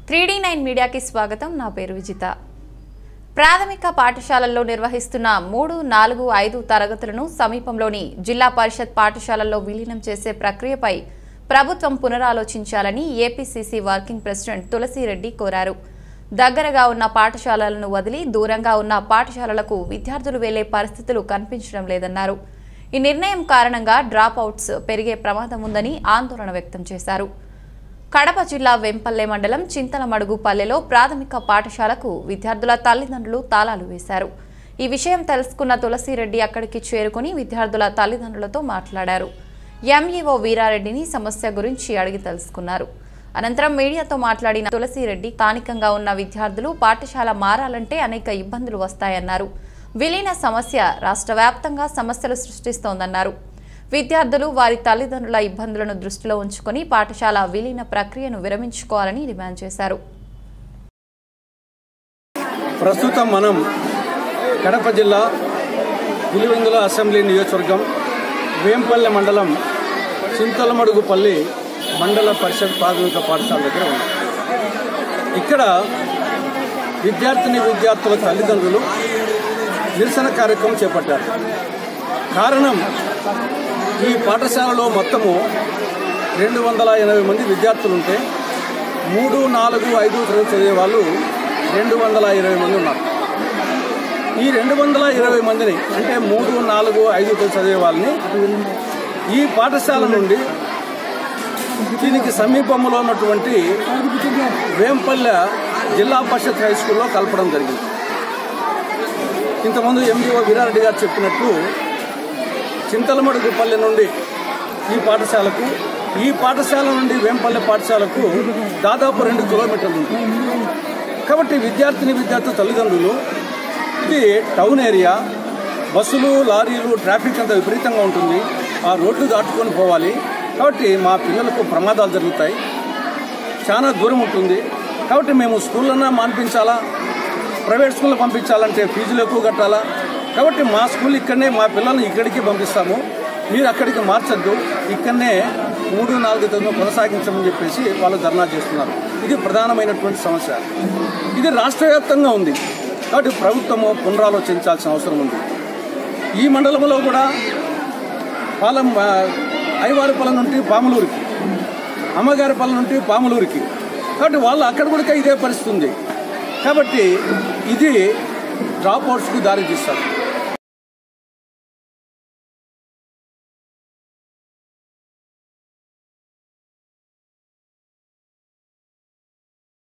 three nine మీడియాకి స్వాగతం నా పేరు విజిత ప్రాథమిక పాఠశాలల్లో నిర్వహిస్తున్న మూడు నాలుగు ఐదు తరగతులను సమీపంలోని జిల్లా పరిషత్ పాఠశాలల్లో విలీనం చేసే ప్రక్రియపై ప్రభుత్వం పునరాలోచించాలని ఏపీసీసీ వర్కింగ్ ప్రెసిడెంట్ తులసిరెడ్డి కోరారు దగ్గరగా ఉన్న పాఠశాలలను వదిలి దూరంగా ఉన్న పాఠశాలలకు విద్యార్థులు వెళ్లే పరిస్థితులు కనిపించడం లేదన్నారు ఈ నిర్ణయం కారణంగా డ్రాప్ అవుట్స్ పెరిగే ప్రమాదం ఉందని ఆందోళన వ్యక్తం చేశారు కడప జిల్లా వెంపల్లె మండలం చింతలమడుగు పల్లెలో ప్రాథమిక పాఠశాలకు విద్యార్థుల తల్లిదండ్రులు తాళాలు వేశారు ఈ విషయం తెలుసుకున్న తులసిరెడ్డి అక్కడికి చేరుకుని విద్యార్థుల తల్లిదండ్రులతో మాట్లాడారు ఎంఈఓ వీరారెడ్డిని సమస్య గురించి అడిగి తెలుసుకున్నారు అనంతరం మీడియాతో మాట్లాడిన తులసిరెడ్డి స్థానికంగా ఉన్న విద్యార్థులు పాఠశాల మారాలంటే అనేక ఇబ్బందులు వస్తాయన్నారు విలీన సమస్య రాష్ట్ర వ్యాప్తంగా సమస్యలు సృష్టిస్తోందన్నారు విద్యార్థులు వారి తల్లిదండ్రుల ఇబ్బందులను దృష్టిలో ఉంచుకొని పాఠశాల విలీన ప్రక్రియను విరమించుకోవాలని డిమాండ్ చేశారు ప్రస్తుతం మనం కడప జిల్లా పులివెందుల అసెంబ్లీ నియోజకవర్గం వేంపల్లె మండలం చింతలమడుగుపల్లి మండల పరిషత్ ప్రాథమిక పాఠశాల దగ్గర ఉన్నాం ఇక్కడ విద్యార్థిని విద్యార్థుల తల్లిదండ్రులు నిరసన కార్యక్రమం చేపట్టారు కారణం ఈ పాఠశాలలో మొత్తము రెండు వందల ఎనభై మంది విద్యార్థులు ఉంటే మూడు నాలుగు ఐదు తరగతి చదివే వాళ్ళు రెండు వందల ఇరవై మంది ఉన్నారు ఈ రెండు వందల ఇరవై మందిని అంటే మూడు నాలుగు ఐదు తరగతి చదివే వాళ్ళని ఈ పాఠశాల నుండి దీనికి సమీపంలో ఉన్నటువంటి వేంపల్లె జిల్లా పరిషత్ హై స్కూల్లో కలపడం జరిగింది ఇంతకుముందు ఎండిఓ వీరారెడ్డి గారు చెప్పినట్టు చింతలమడుగుపల్లి నుండి ఈ పాఠశాలకు ఈ పాఠశాల నుండి వేంపల్లె పాఠశాలకు దాదాపు రెండు కిలోమీటర్లు ఉంటుంది కాబట్టి విద్యార్థిని విద్యార్థి తల్లిదండ్రులు ఇది టౌన్ ఏరియా బస్సులు లారీలు ట్రాఫిక్ అంత విపరీతంగా ఉంటుంది ఆ రోడ్లు దాటుకొని పోవాలి కాబట్టి మా పిల్లలకు ప్రమాదాలు జరుగుతాయి చాలా దూరం ఉంటుంది కాబట్టి మేము స్కూళ్ళన్నా మాన్పించాలా ప్రైవేట్ స్కూల్లో పంపించాలంటే ఫీజులు ఎక్కువ కట్టాలా కాబట్టి మా స్కూల్ ఇక్కడనే మా పిల్లల్ని ఇక్కడికి పంపిస్తాము మీరు అక్కడికి మార్చద్దు ఇక్కడనే మూడు నాలుగు తరగతులు కొనసాగించమని చెప్పేసి వాళ్ళు ధర్నా చేస్తున్నారు ఇది ప్రధానమైనటువంటి సమస్య ఇది రాష్ట్ర వ్యాప్తంగా ఉంది కాబట్టి ప్రభుత్వము పునరాలోచించాల్సిన అవసరం ఉంది ఈ మండలంలో కూడా పాలెం ఆ, ఐవారిపల్లి నుండి పాములూరికి అమ్మగారిపల్లి నుండి పాములూరికి కాబట్టి వాళ్ళు అక్కడ కూడా ఇదే పరిస్థితి ఉంది కాబట్టి ఇది డ్రాప్ అవుట్స్కి దారి తీస్తారు